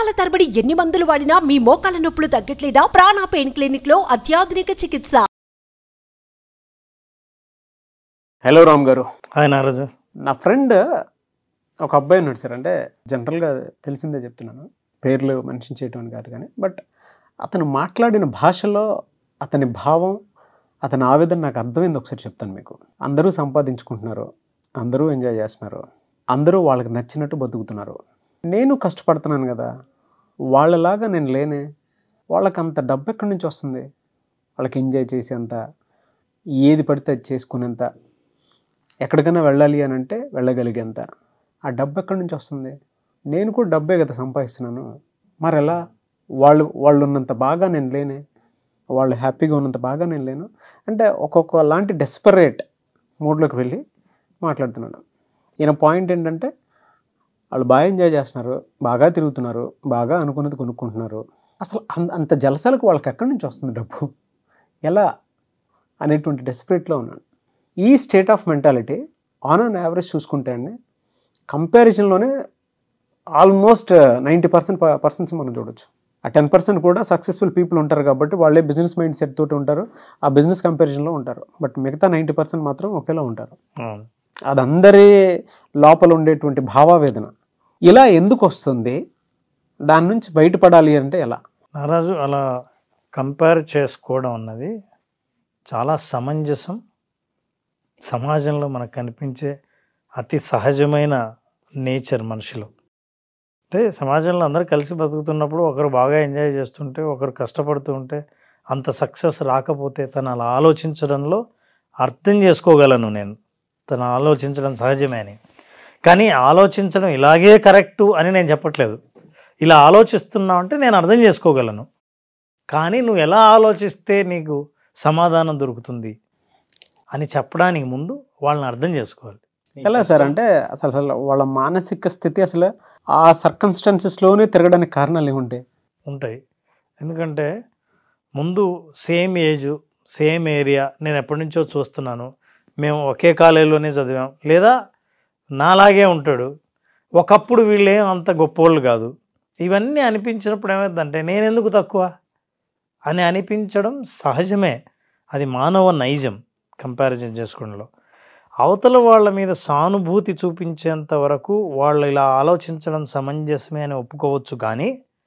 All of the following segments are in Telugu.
సంవత్సరాల తరబడి ఎన్ని మందులు వాడినా మీ మోకాల నొప్పులు తగ్గట్లేదా ప్రాణ పెయిన్ క్లినిక్ లో అత్యాధునిక చికిత్స హలో రామ్ గారు హాయ్ నారాజు నా ఫ్రెండ్ ఒక అబ్బాయి ఉన్నాడు సార్ అంటే జనరల్గా తెలిసిందే చెప్తున్నాను పేర్లు మెన్షన్ చేయటం అని కాదు కానీ బట్ అతను మాట్లాడిన భాషలో అతని భావం అతని ఆవేదన నాకు అర్థమైంది ఒకసారి చెప్తాను మీకు అందరూ సంపాదించుకుంటున్నారు అందరూ ఎంజాయ్ చేస్తున్నారు అందరూ వాళ్ళకి నచ్చినట్టు బతుకుతున్నారు నేను కష్టపడుతున్నాను కదా వాళ్ళలాగా నేను లేనే వాళ్ళకి అంత డబ్బు ఎక్కడి నుంచి వస్తుంది వాళ్ళకి ఎంజాయ్ చేసేంత ఏది పడితే అది చేసుకునేంత ఎక్కడికైనా వెళ్ళాలి అని అంటే వెళ్ళగలిగేంత ఆ డబ్బు ఎక్కడి నుంచి వస్తుంది నేను కూడా డబ్బే కదా సంపాదిస్తున్నాను మరి ఎలా వాళ్ళు వాళ్ళు ఉన్నంత బాగా నేను లేనే వాళ్ళు హ్యాపీగా ఉన్నంత బాగా నేను లేను అంటే ఒక్కొక్క లాంటి డెస్పరేట్ మూడ్లోకి వెళ్ళి మాట్లాడుతున్నాను ఈయన పాయింట్ ఏంటంటే వాళ్ళు బాగా ఎంజాయ్ చేస్తున్నారు బాగా తిరుగుతున్నారు బాగా అనుకున్నది కొనుక్కుంటున్నారు అసలు అంత అంత జలసాలకు వాళ్ళకి ఎక్కడి నుంచి వస్తుంది డబ్బు ఎలా అనేటువంటి డెస్పరేట్లో ఉన్నాను ఈ state of mentality on an average చూసుకుంటే అండి కంపారిజన్లోనే ఆల్మోస్ట్ నైంటీ పర్సెంట్ పర్సన్స్ మనం చూడొచ్చు ఆ టెన్ పర్సెంట్ కూడా సక్సెస్ఫుల్ పీపుల్ ఉంటారు కాబట్టి వాళ్ళే బిజినెస్ మైండ్ సెట్ తోటి ఉంటారు ఆ బిజినెస్ కంపారిజన్లో ఉంటారు బట్ మిగతా నైంటీ పర్సెంట్ మాత్రం ఒకేలా ఉంటారు అవును. అది అందరి లోపల ఉండేటువంటి భావావేదన ఇలా ఎందుకు వస్తుంది దాని నుంచి బయటపడాలి అంటే ఎలా నారాజు అలా కంపేర్ చేసుకోవడం అన్నది చాలా సమంజసం సమాజంలో మనకు కనిపించే అతి సహజమైన నేచర్ మనిషిలో అంటే సమాజంలో అందరూ కలిసి బతుకుతున్నప్పుడు ఒకరు బాగా ఎంజాయ్ చేస్తుంటే ఒకరు కష్టపడుతూ ఉంటే అంత సక్సెస్ రాకపోతే తను అలా ఆలోచించడంలో అర్థం చేసుకోగలను నేను తను ఆలోచించడం సహజమే అని కానీ ఆలోచించడం ఇలాగే కరెక్టు అని నేను చెప్పట్లేదు ఇలా ఆలోచిస్తున్నావు అంటే నేను అర్థం చేసుకోగలను కానీ నువ్వు ఎలా ఆలోచిస్తే నీకు సమాధానం దొరుకుతుంది అని చెప్పడానికి ముందు వాళ్ళని అర్థం చేసుకోవాలి ఎలా సార్ అంటే అసలు అసలు వాళ్ళ మానసిక స్థితి అసలు ఆ సర్కమ్స్టాన్సెస్లోనే తిరగడానికి కారణాలు ఏముంటాయి ఉంటాయి ఎందుకంటే ముందు సేమ్ ఏజ్ సేమ్ ఏరియా నేను ఎప్పటి నుంచో చూస్తున్నాను మేము ఒకే కాలేజీలోనే చదివాం లేదా నాలాగే ఉంటాడు ఒకప్పుడు వీళ్ళేం అంత గొప్పోళ్ళు కాదు ఇవన్నీ అనిపించినప్పుడు ఏమైందంటే నేను ఎందుకు తక్కువ అని అనిపించడం సహజమే అది మానవ నైజం కంపారిజన్ చేసుకోవడంలో అవతల వాళ్ళ మీద సానుభూతి చూపించేంత వరకు వాళ్ళు ఇలా ఆలోచించడం సమంజసమే అని ఒప్పుకోవచ్చు కానీ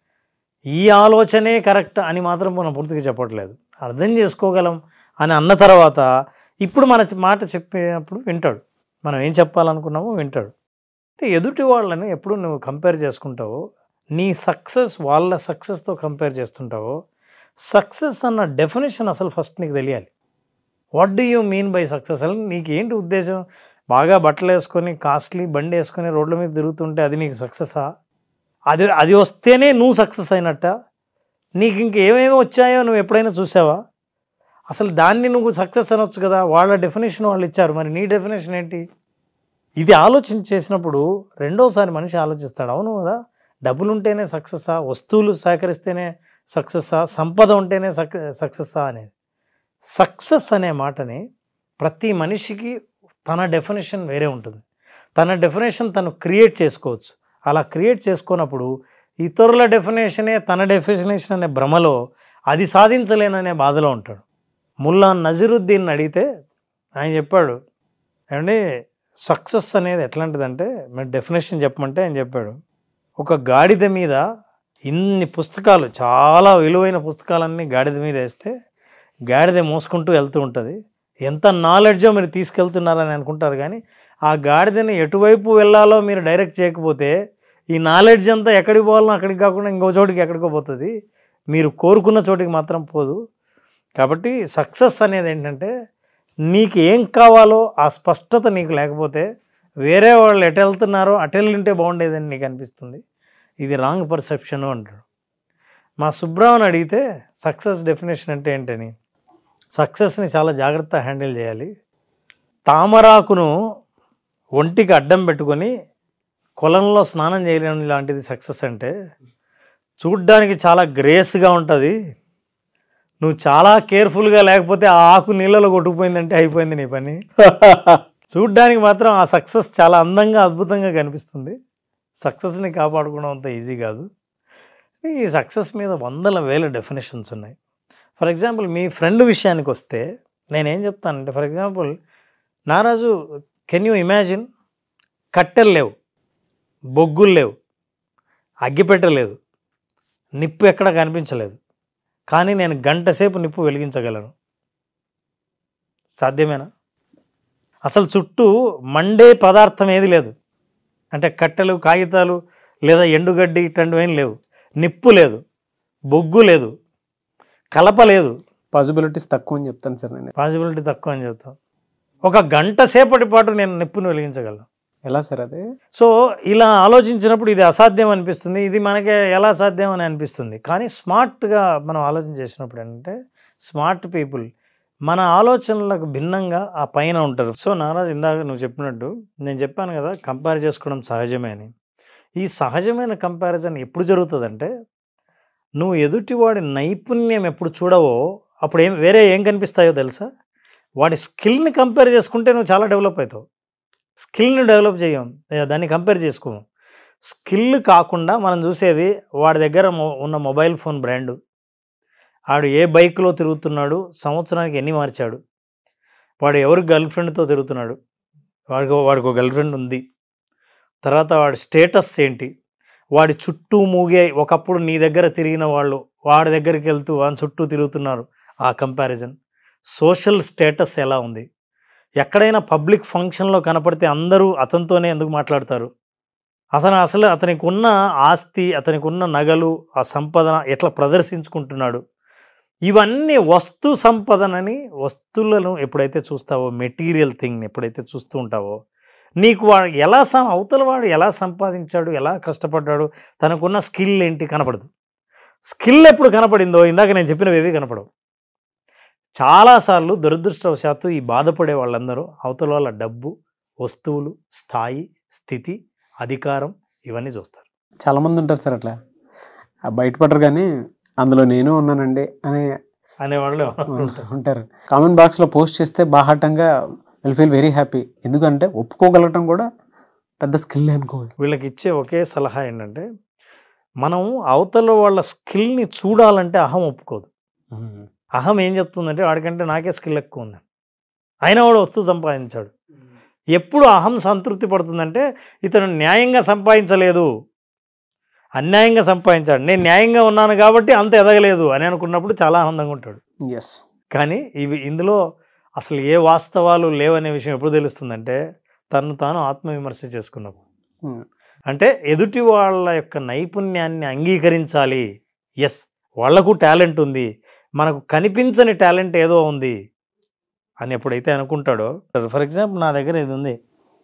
ఈ ఆలోచనే కరెక్ట్ అని మాత్రం మనం పూర్తిగా చెప్పట్లేదు అర్థం చేసుకోగలం అని అన్న తర్వాత ఇప్పుడు మన మాట చెప్పినప్పుడు వింటాడు మనం ఏం చెప్పాలనుకున్నామో వింటాడు అంటే ఎదుటి వాళ్ళని ఎప్పుడు నువ్వు కంపేర్ చేసుకుంటావో నీ సక్సెస్ వాళ్ళ సక్సెస్తో కంపేర్ చేస్తుంటావో సక్సెస్ అన్న డెఫినేషన్ అసలు ఫస్ట్ నీకు తెలియాలి what do you mean by success అసలు నీకు ఏంటి ఉద్దేశం బాగా బట్టలు వేసుకొని కాస్ట్లీ బండి వేసుకొని రోడ్ల మీద తిరుగుతుంటే అది నీకు సక్సెసా అది అది వస్తేనే నువ్వు సక్సెస్ అయినట్ట నీకు ఇంకేమేమి వచ్చాయో నువ్వు ఎప్పుడైనా చూసావా అసలు దాన్ని నువ్వు సక్సెస్ అనొచ్చు కదా వాళ్ళ డెఫినేషన్ వాళ్ళు ఇచ్చారు మరి నీ డెఫినేషన్ ఏంటి ఇది ఆలోచన చేసినప్పుడు రెండోసారి మనిషి ఆలోచిస్తాడు అవును కదా డబ్బులు ఉంటేనే సక్సెస్సా వస్తువులు సేకరిస్తేనే సక్సెస్సా సంపద ఉంటేనే సక్ సక్సెస్సా అనేది సక్సెస్ అనే మాటని ప్రతి మనిషికి తన డెఫినేషన్ వేరే ఉంటుంది తన డెఫినేషన్ తను క్రియేట్ చేసుకోవచ్చు అలా క్రియేట్ చేసుకున్నప్పుడు ఇతరుల డెఫినేషనే తన డెఫినేషన్ అనే భ్రమలో అది సాధించలేననే బాధలో ఉంటాడు ముల్లా నజరుద్దీన్ అడిగితే ఆయన చెప్పాడు ఏమండి సక్సెస్ అనేది ఎట్లాంటిదంటే మీరు డెఫినేషన్ చెప్పమంటే ఆయన చెప్పాడు ఒక గాడిద మీద ఇన్ని పుస్తకాలు చాలా విలువైన పుస్తకాలన్నీ గాడిద మీద వేస్తే గాడిద మోసుకుంటూ వెళ్తూ ఉంటుంది ఎంత నాలెడ్జో మీరు తీసుకెళ్తున్నారని అనుకుంటారు కానీ ఆ గాడిదని ఎటువైపు వెళ్ళాలో మీరు డైరెక్ట్ చేయకపోతే ఈ నాలెడ్జ్ అంతా ఎక్కడికి పోవాలో అక్కడికి కాకుండా ఇంకో చోటికి ఎక్కడికో పోతుంది మీరు కోరుకున్న చోటికి మాత్రం పోదు కాబట్టి సక్సెస్ అనేది ఏంటంటే నీకు ఏం కావాలో ఆ స్పష్టత నీకు లేకపోతే వేరే వాళ్ళు ఎటు వెళ్తున్నారో అటు వెళ్ళింటే బాగుండేదని నీకు అనిపిస్తుంది ఇది రాంగ్ పర్సెప్షన్ అంటాడు మా సుబ్రావన్ అడిగితే సక్సెస్ డెఫినేషన్ అంటే ఏంటని సక్సెస్ని చాలా జాగ్రత్త హ్యాండిల్ చేయాలి తామరాకును ఒంటికి అడ్డం పెట్టుకొని కొలంలో స్నానం చేయలేని లాంటిది సక్సెస్ అంటే చూడ్డానికి చాలా గ్రేస్గా ఉంటుంది నువ్వు చాలా కేర్ఫుల్గా లేకపోతే ఆ ఆకు నీళ్ళలో కొట్టుకుపోయిందంటే అయిపోయింది నీ పని చూడ్డానికి మాత్రం ఆ సక్సెస్ చాలా అందంగా అద్భుతంగా కనిపిస్తుంది సక్సెస్ని కాపాడుకోవడం అంత ఈజీ కాదు ఈ సక్సెస్ మీద వందల వేల డెఫినేషన్స్ ఉన్నాయి ఫర్ ఎగ్జాంపుల్ మీ ఫ్రెండ్ విషయానికి వస్తే నేనేం చెప్తానంటే ఫర్ ఎగ్జాంపుల్ నారాజు కెన్ యూ ఇమాజిన్ కట్టెలు లేవు బొగ్గులు లేవు అగ్గిపెట్టలేదు నిప్పు ఎక్కడ కనిపించలేదు కానీ నేను గంట సేపు నిప్పు వెలిగించగలను సాధ్యమేనా అసలు చుట్టూ మండే పదార్థం ఏది లేదు అంటే కట్టెలు కాగితాలు లేదా ఎండుగడ్డి ఇట్లాంటివి ఏం లేవు నిప్పు లేదు బొగ్గు లేదు కలప లేదు పాసిబిలిటీస్ తక్కువ అని చెప్తాను సార్ నేను పాసిబిలిటీ తక్కువ అని చెప్తాం ఒక గంట సేపటి పాటు నేను నిప్పును వెలిగించగలను ఎలా సార్ అది సో ఇలా ఆలోచించినప్పుడు ఇది అసాధ్యం అనిపిస్తుంది ఇది మనకి ఎలా సాధ్యం అని అనిపిస్తుంది కానీ స్మార్ట్గా మనం ఆలోచన చేసినప్పుడు ఏంటంటే స్మార్ట్ పీపుల్ మన ఆలోచనలకు భిన్నంగా ఆ పైన ఉంటారు సో నారాజ్ ఇందాక నువ్వు చెప్పినట్టు నేను చెప్పాను కదా కంపేర్ చేసుకోవడం సహజమే అని ఈ సహజమైన కంపారిజన్ ఎప్పుడు జరుగుతుందంటే నువ్వు ఎదుటివాడి నైపుణ్యం ఎప్పుడు చూడవో అప్పుడు ఏం వేరే ఏం కనిపిస్తాయో తెలుసా వాడి స్కిల్ని కంపేర్ చేసుకుంటే నువ్వు చాలా డెవలప్ అవుతావు స్కిల్ని డెవలప్ చేయం ఏ, దాన్ని కంపేర్ చేసుకోము స్కిల్ కాకుండా మనం చూసేది వాడి దగ్గర మొ- ఉన్న మొబైల్ ఫోన్ బ్రాండు వాడు ఏ బైక్లో తిరుగుతున్నాడు సంవత్సరానికి ఎన్ని మార్చాడు వాడు ఎవరి గర్ల్ ఫ్రెండ్తో తిరుగుతున్నాడు వాడికి వాడికి ఒక గర్ల్ ఫ్రెండ్ ఉంది తర్వాత వాడి స్టేటస్ ఏంటి వాడి చుట్టూ మూగే ఒకప్పుడు నీ దగ్గర తిరిగిన వాళ్ళు వాడి దగ్గరికి వెళ్తూ వాని చుట్టూ తిరుగుతున్నారు ఆ కంపారిజన్ సోషల్ స్టేటస్ ఎలా ఉంది ఎక్కడైనా పబ్లిక్ ఫంక్షన్లో కనపడితే అందరూ అతనితోనే ఎందుకు మాట్లాడతారు అతను అసలు అతనికి ఉన్న ఆస్తి అతనికి ఉన్న నగలు ఆ సంపదన ఎట్లా ప్రదర్శించుకుంటున్నాడు ఇవన్నీ వస్తు సంపదనని వస్తువులను ఎప్పుడైతే చూస్తావో మెటీరియల్ థింగ్ని ఎప్పుడైతే చూస్తూ ఉంటావో నీకు వాడు ఎలా సం అవతల వాడు ఎలా సంపాదించాడు ఎలా కష్టపడ్డాడు తనకున్న స్కిల్ ఏంటి కనపడదు స్కిల్ ఎప్పుడు కనపడిందో ఇందాక నేను చెప్పినవి ఏవి కనపడవు చాలాసార్లు దురదృష్టవశాత్తు ఈ బాధపడే వాళ్ళందరూ అవతల వాళ్ళ డబ్బు వస్తువులు స్థాయి స్థితి అధికారం ఇవన్నీ చూస్తారు చాలా మంది ఉంటారు సార్ అట్లా ఆ బయటపడరు కానీ అందులో నేను ఉన్నానండి అని అనేవాళ్ళు ఉంటారు కామెంట్ బాక్స్ లో పోస్ట్ చేస్తే బాహాటంగా విల్ ఫీల్ వెరీ హ్యాపీ ఎందుకంటే ఒప్పుకోగలగటం కూడా పెద్ద స్కిల్ అనుకోవాలి వీళ్ళకి ఇచ్చే ఒకే సలహా ఏంటంటే మనం అవతల వాళ్ళ స్కిల్ని చూడాలంటే అహం ఒప్పుకోదు అహం ఏం చెప్తుందంటే వాడికంటే నాకే స్కిల్ ఎక్కువ ఉంది అయినా వాడు వస్తువు సంపాదించాడు ఎప్పుడు అహం సంతృప్తి పడుతుందంటే ఇతను న్యాయంగా సంపాదించలేదు అన్యాయంగా సంపాదించాడు నేను న్యాయంగా ఉన్నాను కాబట్టి అంత ఎదగలేదు అని అనుకున్నప్పుడు చాలా ఆనందంగా ఉంటాడు ఎస్ కానీ ఇవి ఇందులో అసలు ఏ వాస్తవాలు లేవనే విషయం ఎప్పుడు తెలుస్తుందంటే తను తాను ఆత్మవిమర్శ చేసుకున్నప్పుడు అంటే ఎదుటి వాళ్ళ యొక్క నైపుణ్యాన్ని అంగీకరించాలి ఎస్ వాళ్లకు టాలెంట్ ఉంది మనకు కనిపించని టాలెంట్ ఏదో ఉంది అని ఎప్పుడైతే అనుకుంటాడో ఫర్ ఎగ్జాంపుల్ నా దగ్గర ఇది ఉంది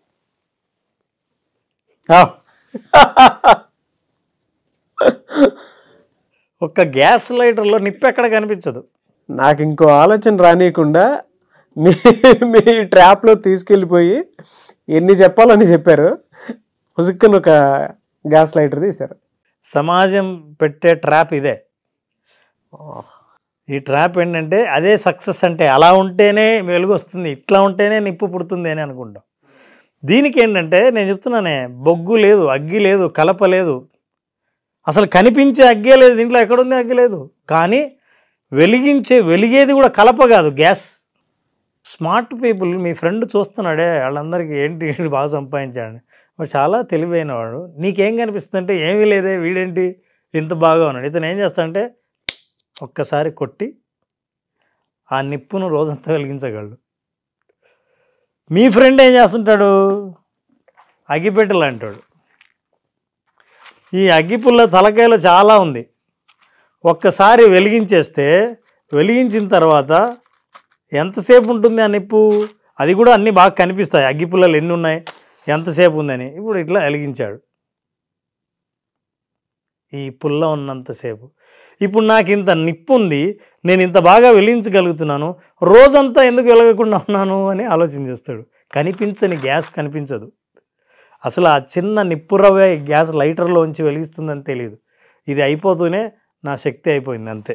ఒక్క గ్యాస్ లైటర్లో నిప్పు ఎక్కడ కనిపించదు నాకు ఇంకో ఆలోచన రానియకుండా మీ మీ ట్రాప్లో తీసుకెళ్ళిపోయి ఎన్ని చెప్పాలని చెప్పారు ఉసుక్కని ఒక గ్యాస్ లైటర్ తీశారు సమాజం పెట్టే ట్రాప్ ఇదే ఈ ట్రాప్ ఏంటంటే అదే సక్సెస్ అంటే అలా ఉంటేనే వెలుగు వస్తుంది ఇట్లా ఉంటేనే నిప్పు పుడుతుంది అని అనుకుంటాం దీనికి ఏంటంటే నేను చెప్తున్నానే బొగ్గు లేదు అగ్గి లేదు కలప లేదు అసలు కనిపించే అగ్గే లేదు దీంట్లో ఎక్కడుంది అగ్గి లేదు కానీ వెలిగించే వెలిగేది కూడా కలప కాదు గ్యాస్ స్మార్ట్ పీపుల్ మీ ఫ్రెండ్ చూస్తున్నాడే వాళ్ళందరికీ ఏంటి ఏంటి బాగా సంపాదించాడు వాడు చాలా తెలివైన వాడు నీకేం కనిపిస్తుంది అంటే ఏమీ లేదే వీడేంటి ఇంత బాగా ఉన్నాడు ఇతను ఏం చేస్తాడంటే ఒక్కసారి కొట్టి ఆ నిప్పును రోజంతా వెలిగించగలడు మీ ఫ్రెండ్ ఏం చేస్తుంటాడు అగ్గిపెట్టెలు అంటాడు ఈ అగ్గిపుల్ల తలకాయలో చాలా ఉంది ఒక్కసారి వెలిగించేస్తే వెలిగించిన తర్వాత ఎంతసేపు ఉంటుంది ఆ నిప్పు అది కూడా అన్నీ బాగా కనిపిస్తాయి అగ్గిపుల్లలు ఎన్ని ఉన్నాయి ఎంతసేపు ఉందని ఇప్పుడు ఇట్లా వెలిగించాడు ఈ పుల్ల ఉన్నంతసేపు ఇప్పుడు నాకు ఇంత నిప్పు ఉంది నేను ఇంత బాగా వెలిగించగలుగుతున్నాను రోజంతా ఎందుకు వెలగకుండా ఉన్నాను అని ఆలోచన చేస్తాడు కనిపించని గ్యాస్ కనిపించదు అసలు ఆ చిన్న నిప్పు రవ్వ ఈ గ్యాస్ లైటర్లోంచి వెలిగిస్తుందని తెలియదు ఇది అయిపోతూనే నా శక్తి అయిపోయింది అంతే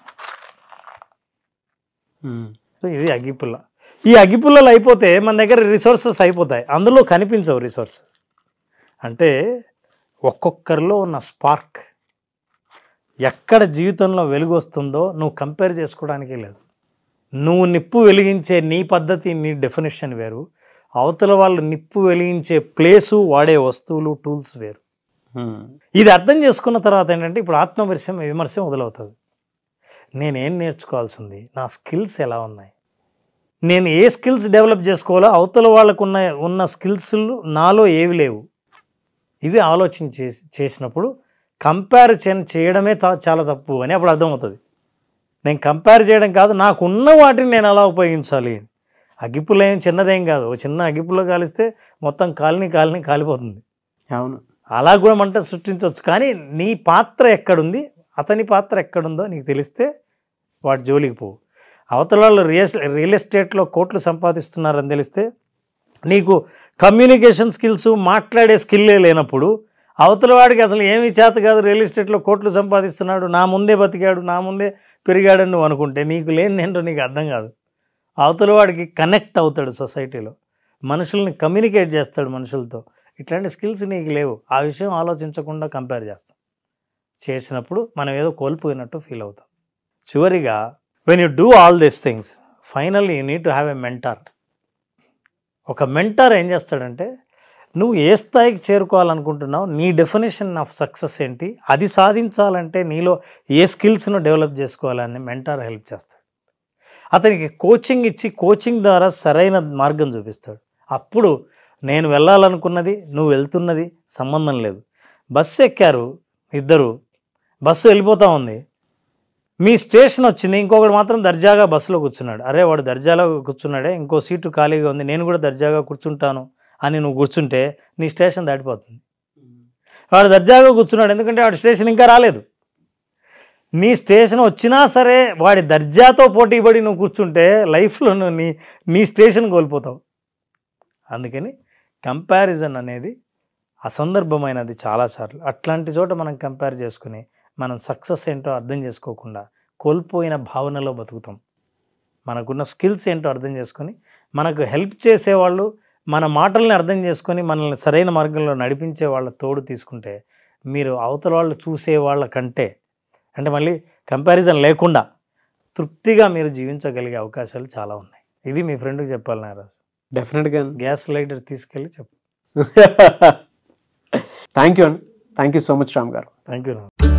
సో ఇది అగ్గిపుల్ల ఈ అగ్గిపుల్లలు అయిపోతే మన దగ్గర రిసోర్సెస్ అయిపోతాయి అందులో కనిపించవు రిసోర్సెస్ అంటే ఒక్కొక్కరిలో ఉన్న స్పార్క్ ఎక్కడ జీవితంలో వెలుగు వస్తుందో నువ్వు కంపేర్ చేసుకోవడానికి లేదు నువ్వు నిప్పు వెలిగించే నీ పద్ధతి నీ డెఫినేషన్ వేరు అవతల వాళ్ళు నిప్పు వెలిగించే ప్లేసు వాడే వస్తువులు టూల్స్ వేరు ఇది అర్థం చేసుకున్న తర్వాత ఏంటంటే ఇప్పుడు ఆత్మవిమర్శ విమర్శ మొదలవుతుంది నేనేం నేర్చుకోవాల్సింది నా స్కిల్స్ ఎలా ఉన్నాయి నేను ఏ స్కిల్స్ డెవలప్ చేసుకోవాలో అవతల వాళ్ళకు ఉన్న ఉన్న స్కిల్స్ నాలో ఏవి లేవు ఇవి ఆలోచన చేసి చేసినప్పుడు కంపారిజన్ చేయడమే తా- చాలా తప్పు అని అప్పుడు అర్థమవుతుంది నేను కంపేర్ చేయడం కాదు నాకు ఉన్న వాటిని నేను ఎలా ఉపయోగించాలి అగ్గిపుల్ల ఏం చిన్నదేం కాదు ఒక చిన్న అగ్గిపుల్ల కాలిస్తే మొత్తం కాలిని కాలిని కాలిపోతుంది అవును అలా కూడా మంట సృష్టించవచ్చు కానీ నీ పాత్ర ఎక్కడుంది అతని పాత్ర ఎక్కడుందో నీకు తెలిస్తే వాటి జోలికి పోవు అవతల వాళ్ళు రియల్ రియల్ ఎస్టేట్లో కోట్లు సంపాదిస్తున్నారని తెలిస్తే నీకు కమ్యూనికేషన్ స్కిల్స్ మాట్లాడే స్కిల్లే లేనప్పుడు అవతల వాడికి అసలు ఏమీ చేత కాదు రియల్ ఎస్టేట్లో కోట్లు సంపాదిస్తున్నాడు నా ముందే బతికాడు నా ముందే పెరిగాడని నువ్వు అనుకుంటే నీకు లేని ఏంటో నీకు అర్థం కాదు అవతల వాడికి కనెక్ట్ అవుతాడు సొసైటీలో మనుషుల్ని కమ్యూనికేట్ చేస్తాడు మనుషులతో ఇట్లాంటి స్కిల్స్ నీకు లేవు ఆ విషయం ఆలోచించకుండా కంపేర్ చేస్తాం చేసినప్పుడు మనం ఏదో కోల్పోయినట్టు ఫీల్ అవుతాం చివరిగా when you do all these things finally you need to have a mentor ఒక మెంటార్ ఏం చేస్తాడంటే నువ్వు ఏ స్థాయికి చేరుకోవాలనుకుంటున్నావు నీ డెఫినేషన్ ఆఫ్ సక్సెస్ ఏంటి అది సాధించాలంటే నీలో ఏ స్కిల్స్ను డెవలప్ చేసుకోవాలని మెంటార్ హెల్ప్ చేస్తాడు అతనికి కోచింగ్ ఇచ్చి కోచింగ్ ద్వారా సరైన మార్గం చూపిస్తాడు అప్పుడు నేను వెళ్ళాలనుకున్నది నువ్వు వెళ్తున్నది సంబంధం లేదు బస్సు ఎక్కారు ఇద్దరు బస్సు వెళ్ళిపోతూ ఉంది మీ స్టేషన్ వచ్చింది ఇంకొకడు మాత్రం దర్జాగా బస్సులో కూర్చున్నాడు అరే వాడు దర్జాలో కూర్చున్నాడే ఇంకో సీటు ఖాళీగా ఉంది నేను కూడా దర్జాగా కూర్చుంటాను అని నువ్వు కూర్చుంటే నీ స్టేషన్ దాటిపోతుంది వాడు దర్జాగా కూర్చున్నాడు ఎందుకంటే వాడి స్టేషన్ ఇంకా రాలేదు నీ స్టేషన్ వచ్చినా సరే వాడి దర్జాతో పోటీ పడి నువ్వు కూర్చుంటే లైఫ్లో నువ్వు నీ నీ స్టేషన్ కోల్పోతావు అందుకని కంపారిజన్ అనేది అసందర్భమైనది చాలాసార్లు అట్లాంటి చోట మనం కంపేర్ చేసుకుని మనం సక్సెస్ ఏంటో అర్థం చేసుకోకుండా కోల్పోయిన భావనలో బతుకుతాం మనకున్న స్కిల్స్ ఏంటో అర్థం చేసుకొని మనకు హెల్ప్ చేసేవాళ్ళు మన మాటల్ని అర్థం చేసుకొని మనల్ని సరైన మార్గంలో నడిపించే వాళ్ళ తోడు తీసుకుంటే మీరు అవతల వాళ్ళు చూసే వాళ్ళ కంటే అంటే మళ్ళీ కంపారిజన్ లేకుండా తృప్తిగా మీరు జీవించగలిగే అవకాశాలు చాలా ఉన్నాయి ఇది మీ ఫ్రెండ్కి చెప్పాలి నారాజు డెఫినెట్గా గ్యాస్ లైటర్ తీసుకెళ్ళి చెప్పు థ్యాంక్ యూ అండి thank you so much Ram garu thank you